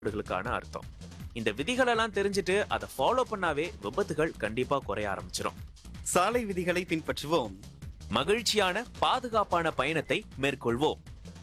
விதிகளுக்கான அர்த்தம் இந்த விதிகளெல்லாம் தெரிஞ்சுட்டு அதை ஃபாலோ பண்ணாவே விபத்துகள் கண்டிப்பா குறைய ஆரம்பிச்சிடும் சாலை விதிகளை பின்பற்றுவோம் மகிழ்ச்சியான பாதுகாப்பான பயணத்தை மேற்கொள்வோம்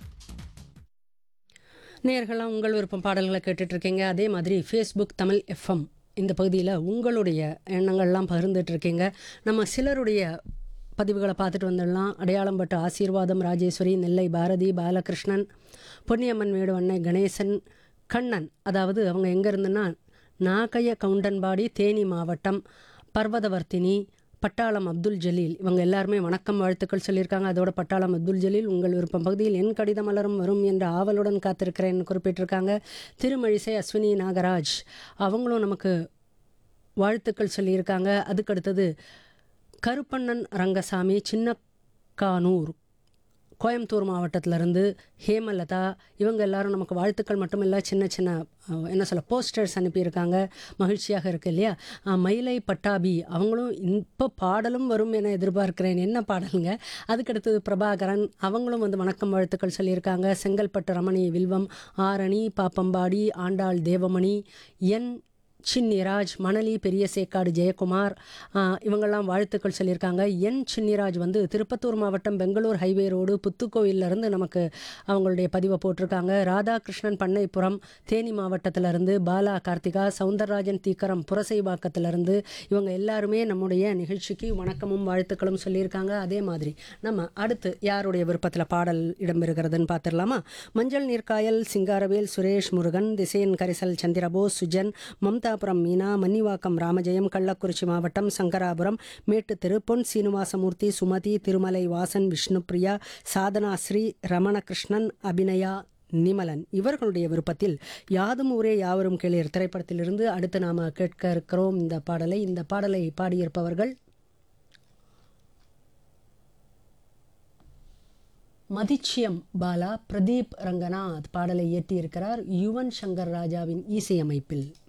நேர்களாக உங்கள் விருப்பம் பாடல்களை கேட்டுட்டு இருக்கீங்க அதே மாதிரி ஃபேஸ்புக் தமிழ் எஃப்எம் இந்த பகுதியில் உங்களுடைய எண்ணங்கள்லாம் பகிர்ந்துட்டு இருக்கீங்க நம்ம சிலருடைய பதிவுகளை பார்த்துட்டு வந்துடலாம் அடையாளம் பட்ட ஆசீர்வாதம் ராஜேஸ்வரி நெல்லை பாரதி பாலகிருஷ்ணன் பொன்னியம்மன் மேடு அன்னை கணேசன் கண்ணன் அதாவது அவங்க எங்கே இருந்துன்னா நாகைய கவுண்டன்பாடி தேனி மாவட்டம் பர்வதவர்த்தினி பட்டாளம் அப்துல் ஜலீல் இவங்க எல்லாருமே வணக்கம் வாழ்த்துக்கள் சொல்லியிருக்காங்க அதோட பட்டாளம் அப்துல் ஜலீல் உங்கள் விருப்பம் பகுதியில் என் கடிதம் மலரும் வரும் என்ற ஆவலுடன் காத்திருக்கிறேன் குறிப்பிட்டிருக்காங்க திருமழிசை அஸ்வினி நாகராஜ் அவங்களும் நமக்கு வாழ்த்துக்கள் சொல்லியிருக்காங்க அதுக்கடுத்தது கருப்பண்ணன் ரங்கசாமி சின்னக்கானூர் கோயம்புத்தூர் மாவட்டத்திலேருந்து ஹேமலதா இவங்க எல்லாரும் நமக்கு வாழ்த்துக்கள் மட்டும் இல்லை சின்ன சின்ன அஹ், என்ன சொல்ல போஸ்டர்ஸ் அனுப்பியிருக்காங்க மகிழ்ச்சியாக இருக்கு இல்லையா அஹ், மயிலை பட்டாபி அவங்களும் இப்போ பாடலும் வரும் என எதிர்பார்க்கிறேன் என்ன பாடலுங்க அதுக்கடுத்தது பிரபாகரன் அவங்களும் வந்து வணக்கம் வாழ்த்துக்கள் சொல்லியிருக்காங்க செங்கல்பட்டு ரமணி வில்வம் ஆரணி பாப்பம்பாடி ஆண்டாள் தேவமணி என் சின்னிராஜ் மணலி பெரிய சேக்காடு ஜெயக்குமார் ஆஹ், இவங்கெல்லாம் வாழ்த்துக்கள் சொல்லியிருக்காங்க என் சின்னிராஜ் வந்து திருப்பத்தூர் மாவட்டம் பெங்களூர் ஹைவே ரோடு புத்துக்கோயிலிருந்து நமக்கு அவங்களுடைய பதிவை போட்டிருக்காங்க ராதாகிருஷ்ணன் பண்ணைப்புறம் தேனி மாவட்டத்திலிருந்து பாலா கார்த்திகா சவுந்தரராஜன் தீக்கரம் புரசைவாக்கத்திலிருந்து இவங்க எல்லாருமே நம்முடைய நிகழ்ச்சிக்கு வணக்கமும் வாழ்த்துக்களும் சொல்லியிருக்காங்க அதே மாதிரி நம்ம அடுத்து யாருடைய விருப்பத்தில் பாடல் இடம்பெறுகிறதுன்னு பார்த்துடலாமா மஞ்சள் நீர்க்காயல் சிங்காரவேல் சுரேஷ் முருகன் திசையன் கரிசல் சந்திரபோஸ் சுஜன் மம்தாபுரம் மீனா மன்னிவாக்கம் ராமஜெயம் கள்ளக்குறிச்சி மாவட்டம் சங்கராபுரம் மேட்டுத்தெரு பொன் சீனிவாசமூர்த்தி சுமதி திருமலை வாசன் விஷ்ணுபிரியா சாதனா ஸ்ரீ ரமணகிருஷ்ணன் அபிநயா நிமலன் இவர்களுடைய விருப்பத்தில் யாதும் ஊரே யாவரும் கேளீர் திரைப்படத்திலிருந்து அடுத்து நாம் கேட்க இருக்கிறோம் இந்த பாடலை இந்த பாடலை பாடியிருப்பவர்கள் மதிச்சியம் பாலா பிரதீப் ரங்கநாத் பாடலை இயற்றியிருக்கிறார் யுவன் சங்கர் ராஜாவின் இசையமைப்பில்